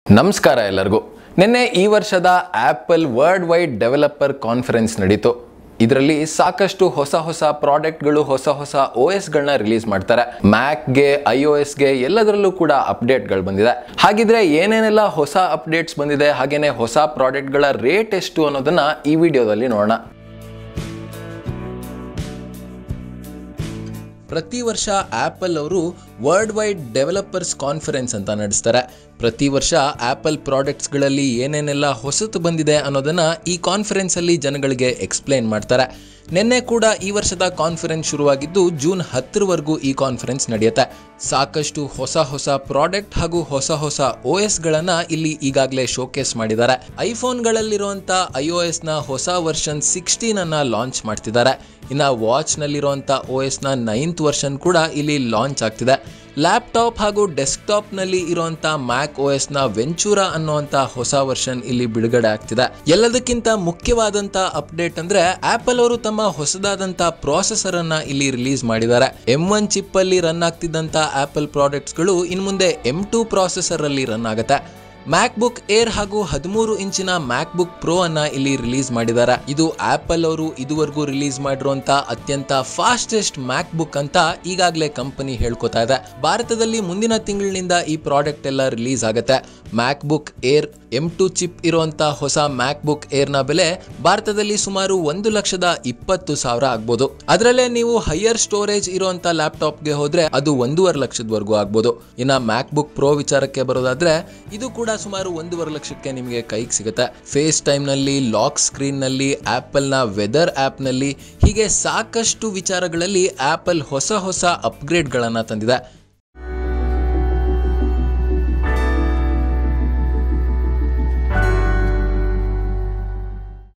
ನಮಸ್ಕಾರ ಎಲ್ಲರಿಗೂ ನಿನ್ನೆ ಈ ವರ್ಷದ Apple world wide developer conference ನಡೀತು ಇದರಲ್ಲಿ ಸಾಕಷ್ಟು ಹೊಸ ಹೊಸ ಪ್ರಾಡಕ್ಟ್ಗಳು ಹೊಸ ಹೊಸ ಓ ಎಸ್ಗಳನ್ನ ರಿಲೀಸ್ ಮಾಡ್ತಾರೆ ಮ್ಯಾಕ್ಗೆ ಐ ಒ ಎಸ್ಗೆ ಎಲ್ಲದರಲ್ಲೂ ಕೂಡ ಅಪ್ಡೇಟ್ಗಳು ಬಂದಿದೆ ಹಾಗಿದ್ರೆ ಏನೇನೆಲ್ಲ ಹೊಸ ಅಪ್ಡೇಟ್ಸ್ ಬಂದಿದೆ ಹಾಗೇನೆ ಹೊಸ ಪ್ರಾಡಕ್ಟ್ಗಳ ರೇಟ್ ಎಷ್ಟು ಅನ್ನೋದನ್ನ ಈ ವಿಡಿಯೋದಲ್ಲಿ ನೋಡೋಣ ಪ್ರತಿ ವರ್ಷ ಆ್ಯಪಲ್ ಅವರು ವರ್ಲ್ಡ್ ವೈಡ್ ಡೆವಲಪರ್ಸ್ ಕಾನ್ಫರೆನ್ಸ್ ಅಂತ ನಡೆಸ್ತಾರೆ ಪ್ರತಿ ವರ್ಷ ಆ್ಯಪಲ್ ಪ್ರಾಡಕ್ಟ್ಸ್ಗಳಲ್ಲಿ ಏನೇನೆಲ್ಲ ಹೊಸತು ಬಂದಿದೆ ಅನ್ನೋದನ್ನು ಈ ಕಾನ್ಫರೆನ್ಸಲ್ಲಿ ಜನಗಳಿಗೆ ಎಕ್ಸ್ಪ್ಲೇನ್ ಮಾಡ್ತಾರೆ ನಿನ್ನೆ ಕೂಡ ಈ ವರ್ಷದ ಕಾನ್ಫರೆನ್ಸ್ ಶುರುವಾಗಿದ್ದು ಜೂನ್ ಹತ್ತರವರೆಗೂ ಈ ಕಾನ್ಫರೆನ್ಸ್ ನಡೆಯುತ್ತೆ ಸಾಕಷ್ಟು ಹೊಸ ಹೊಸ ಪ್ರಾಡಕ್ಟ್ ಹಾಗೂ ಹೊಸ ಹೊಸ ಓ ಎಸ್ಗಳನ್ನು ಇಲ್ಲಿ ಈಗಾಗಲೇ ಶೋಕೇಸ್ ಮಾಡಿದ್ದಾರೆ ಐಫೋನ್ಗಳಲ್ಲಿರುವಂಥ ಐ ಒ ಎಸ್ನ ಹೊಸ ವರ್ಷನ್ ಸಿಕ್ಸ್ಟೀನ್ ಅನ್ನ ಲಾಂಚ್ ಮಾಡ್ತಿದ್ದಾರೆ ಇನ್ನು ವಾಚ್ನಲ್ಲಿರುವಂಥ ಓ ಎಸ್ನ ನೈನ್ತ್ ವರ್ಷನ್ ಕೂಡ ಇಲ್ಲಿ ಲಾಂಚ್ ಆಗ್ತಿದೆ ಲ್ಯಾಪ್ಟಾಪ್ ಹಾಗೂ ಡೆಸ್ಕ್ಟಾಪ್ನಲ್ಲಿ ಇರುವಂಥ ಮ್ಯಾಕ್ ಓ ಎಸ್ನ ವೆಂಚೂರಾ ಅನ್ನುವಂಥ ಹೊಸ ವರ್ಷನ್ ಇಲ್ಲಿ ಬಿಡುಗಡೆ ಆಗ್ತಿದೆ ಎಲ್ಲದಕ್ಕಿಂತ ಮುಖ್ಯವಾದಂಥ ಅಪ್ಡೇಟ್ ಅಂದ್ರೆ ಆಪಲ್ ಅವರು ತಮ್ಮ ಹೊಸದಾದಂಥ ಪ್ರಾಸೆಸರ್ ಅನ್ನ ಇಲ್ಲಿ ರಿಲೀಸ್ ಮಾಡಿದ್ದಾರೆ ಎಂ ಒನ್ ಚಿಪ್ ಅಲ್ಲಿ ರನ್ ಆಗ್ತಿದ್ದಂಥ ಆಪಲ್ ಪ್ರಾಡಕ್ಟ್ಸ್ಗಳು ಇನ್ನು ಮುಂದೆ ಎಂ ಟೂ ಪ್ರಾಸೆಸರ್ ಅಲ್ಲಿ ರನ್ ಆಗುತ್ತೆ ಮ್ಯಾಕ್ಬುಕ್ ಏರ್ ಹಾಗೂ ಹದಿಮೂರು ಇಂಚಿನ ಮ್ಯಾಕ್ಬುಕ್ ಪ್ರೋ ಅನ್ನ ಇಲ್ಲಿ ರಿಲೀಸ್ ಮಾಡಿದ್ದಾರೆ ಇದು ಆಪಲ್ ಅವರು ಇದುವರೆಗೂ ರಿಲೀಸ್ ಮಾಡಿರುವಂತ ಅತ್ಯಂತ ಫಾಸ್ಟೆಸ್ಟ್ ಮ್ಯಾಕ್ಬುಕ್ ಅಂತ ಈಗಾಗಲೇ ಕಂಪನಿ ಹೇಳ್ಕೊತಾ ಇದೆ ಭಾರತದಲ್ಲಿ ಮುಂದಿನ ತಿಂಗಳಿನಿಂದ ಈ ಪ್ರಾಡಕ್ಟ್ ಎಲ್ಲ ರಿಲೀಸ್ ಆಗುತ್ತೆ MacBook Air M two chip ಇರುವಂತ ಹೊಸ ಮ್ಯಾಕ್ಬುಕ್ ಏರ್ ನ ಬೆಲೆ ಭಾರತದಲ್ಲಿ ಸುಮಾರು ಒಂದು ಲಕ್ಷದ ಇಪ್ಪತ್ತು ಸಾವಿರ ಆಗ್ಬೋದು ಅದರಲ್ಲೇ ನೀವು ಹೈಯರ್ ಸ್ಟೋರೇಜ್ ಇರುವಂತ ಲ್ಯಾಪ್ಟಾಪ್ಗೆ ಹೋದ್ರೆ ಅದು ಒಂದೂವರೆ ಲಕ್ಷದವರೆಗೂ ಆಗ್ಬೋದು ಇನ್ನ ಮ್ಯಾಕ್ಬುಕ್ ಪ್ರೋ ವಿಚಾರಕ್ಕೆ ಬರೋದಾದ್ರೆ ಇದು ಕೂಡ ಸುಮಾರು ಒಂದೂವರೆ ಲಕ್ಷಕ್ಕೆ ನಿಮಗೆ ಕೈಗೆ ಸಿಗುತ್ತೆ ಫೇಸ್ ಟೈಮ್ ನಲ್ಲಿ ಲಾಕ್ ಸ್ಕ್ರೀನ್ ನಲ್ಲಿ ಆಪಲ್ ನ ವೆದರ್ ಆಪ್ ನಲ್ಲಿ ಹೀಗೆ ಸಾಕಷ್ಟು ವಿಚಾರಗಳಲ್ಲಿ ಆಪಲ್ ಹೊಸ ಹೊಸ ಅಪ್ಗ್ರೇಡ್ ಗಳನ್ನ ತಂದಿದೆ